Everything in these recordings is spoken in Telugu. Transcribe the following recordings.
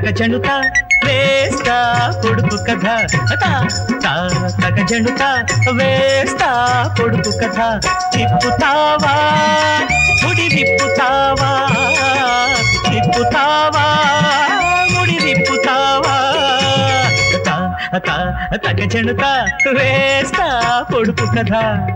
తగ జనుత వేస్తా కొడుకు కథ తా తా తగ జనుత వేస్తా కొడుకు కథ తిప్పుతావా ముడి విప్పుతావా తిప్పుతావా ముడి విప్పుతావా తా తా తగ జనుత వేస్తా కొడుకు కథ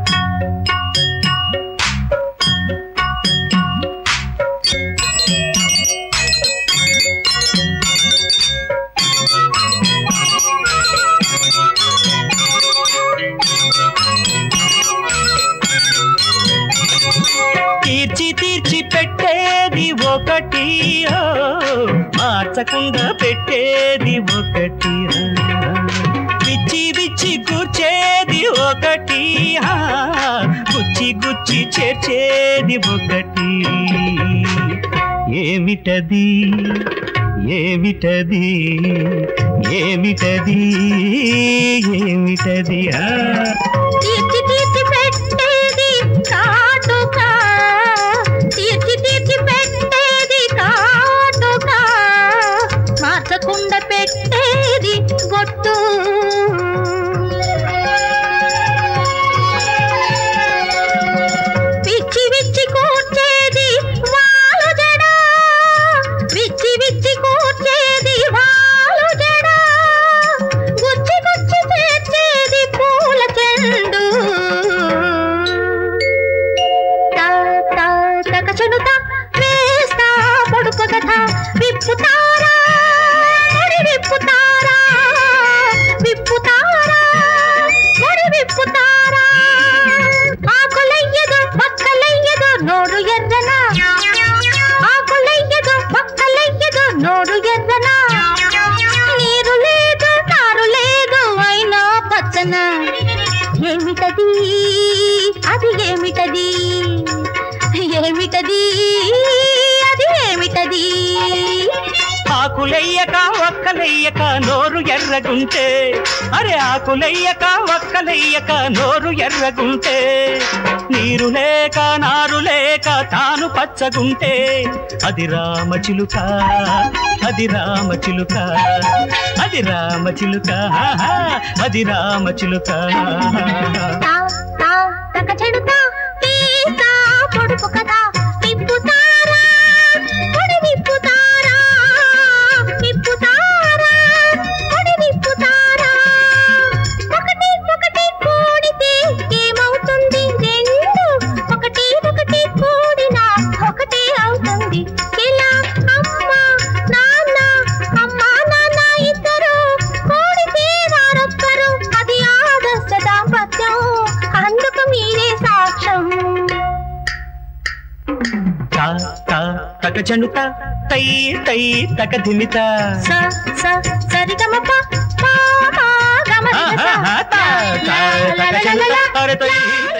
తీర్చి తీర్చి పెట్టేది ఒకటి ఓ, మార్చకుండా పెట్టేది ఒకటి ఆ. విచ్చి విచ్చి కూర్చేది ఒకటి ఆ, గుచ్చి గుచ్చి చేర్చేది ఒకటి ఏమిటది ఏమిటది ఏమిటది ఏమిటది ఆ తీర్చి తీర్చి పెట్టేది కాటుక తీర్చి తీర్చి పెట్టేది కాటుక మార్చకుండా పెట్టేది బొట్టు విచ్చి విచ్చి కూర్చేది వాలు జడ విచ్చి విచ్చి కూర్చేది వాలు జడ గుచ్చి గుచ్చి చేర్చేది పూల చెండు తా తా తక చెడుత వేస్తా పొడుపు కథ విప్పుతారా ముడి విప్పుతారా విప్పుతారా ముడి విప్పుతారా ఆకులయ్యదు పక్కలయ్యదు నోరు ఎర్రన ఆకులయ్యదు పక్కలయ్యదు నోరు ఎర్రన నీరు లేదు నారు లేదు అయినా పచ్చన ఏమిటది అది ఏమిటది ఏమిటది అది ఏమిటది ఆకులెయ్యక ఒక్కలెయ్యక నోరు ఎర్రగుంటే అరే ఆకులెయ్యక ఒక్కలెయ్యక నోరు ఎర్రగుంటే నీరు లేక నారు లేక తాను పచ్చగుంటే అది రామచిలుక అది రామచిలుక అది రామచిలుక అది రామచిలుక తా తా తక చెడుతా తీస్తా పొడుపు కదా విప్పుతారా పొడి విప్పుతారా విప్పుతారా పొడి విప్పుతారా ఒకటి ఒకటి కూడితే ఏమవుతుంది రెండు ఒకటి ఒకటి కూడినా ఒకటి అవుతుంది ఇలా అమ్మ నాన్న అమ్మ నాన్న ఇద్దరు కూడితే వారొక్కరు అది ఆదర్శ దాంపత్యం అందుకు మీరే సాక్ష్యం తా తా తక జనుత తై తై తక ధిమిత స స సరిగమప పా మా గమ ఆహా, తా తా తక జనుత అరే తై